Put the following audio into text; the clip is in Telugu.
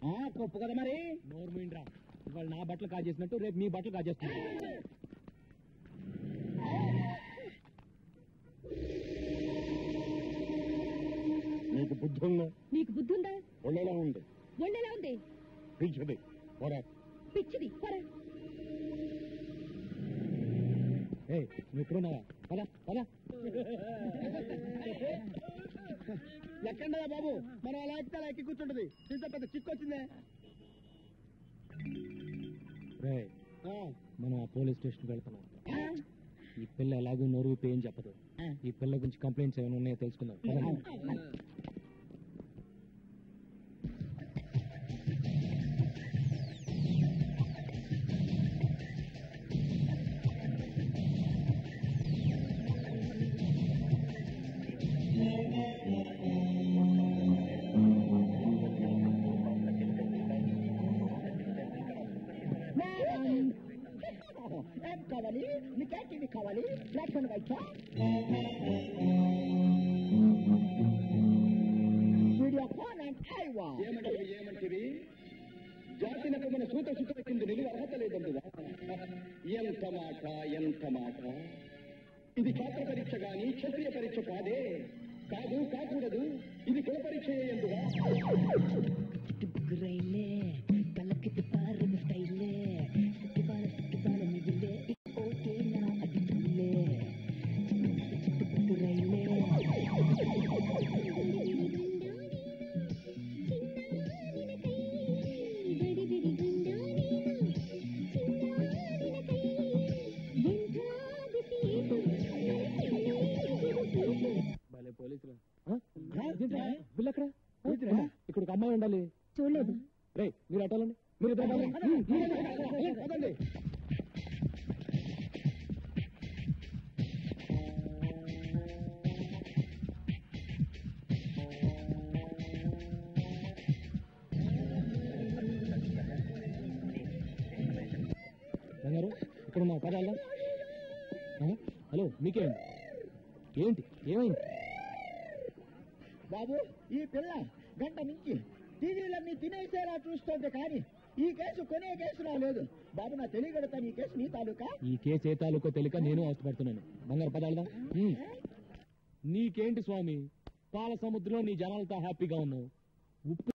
పప్పు కదా మరి నోరు మీండ్రా ఇవాళ నా బట్టలు కాజేసినట్టు రేపు మీ బట్టలు కాజేస్తున్నా నీకు బుద్ధి ఉందా నీకు బుద్ధి ఉందా ఒళ్ళెలా ఉంది ఒళ్ళెలా ఉంది పిచ్చిది పోరా పిచ్చిది పరా ఏ నువ్వు ఎక్కడున్నావా పద పద ఎక్కండిరా బాబు మనం అలా ఎక్కితే అలా ఎక్కి కూర్చుంటది ఇంత పెద్ద చిక్కు వచ్చిందే రే మనం ఆ పోలీస్ స్టేషన్కి వెళ్తున్నాం ఈ పిల్ల ఎలాగో నోరు విప్పి ఏం చెప్పదు ఈ పిల్ల గురించి కంప్లైంట్స్ ఏమైనా ఉన్నాయో తెలుసుకుందాం పదండి. ఏం కావాలి నీకేంటి కావాలి black and white video phone and హైవా ఏమంటివి ఏమంటివి జాతినకు మన సూత సుత కింద నిలువ అర్హత లేదందువా ఎంత మాట ఎంత మాట ఇది క్షాత్ర పరీక్ష గాని క్షత్రియ పరీక్ష కాదే కాదు కాకూడదు ఇది కుల పరీక్ష ఎందుగా రైలే కళ్ళకి పారని స్టైలే సిక్కిబాల సిక్కిబాల మిగిలే ఓకే నా అడిగిలే రైలే భలే పోలీసులు ఆ? ఇదేంట్రా? బిల్లు ఎక్కడ ఇక్కడ ఒక అమ్మాయి ఉండాలి చూడలేదు రే మీరు అట్టాలండి మీరు ఇద్దరు అట్టాలండి. పదండి బంగారు ఇక్కడ ఉన్నావు పద వెళ్దాం. ఆ? హలో మీకేంటి ఏంటి ఏమైంది బాబు ఈ పిల్ల గంట నుంచి టీవీలన్నీ తినేసేలా చూస్తోంది కానీ ఈ కేసు కొనే కేసు రాలేదు బాబు నా తెలియగడతాను ఈ కేసు నీ తాలూకా ఈ కేసు ఏ తాలూకో తెలియక నేను అవస్థపడుతున్నాను బంగారు పద వెళ్దాం ఉమ్. నీకేంటి స్వామి పాల సముద్రంలో నీ జనాలతో హ్యాపీగా ఉన్నావు ఉప్పు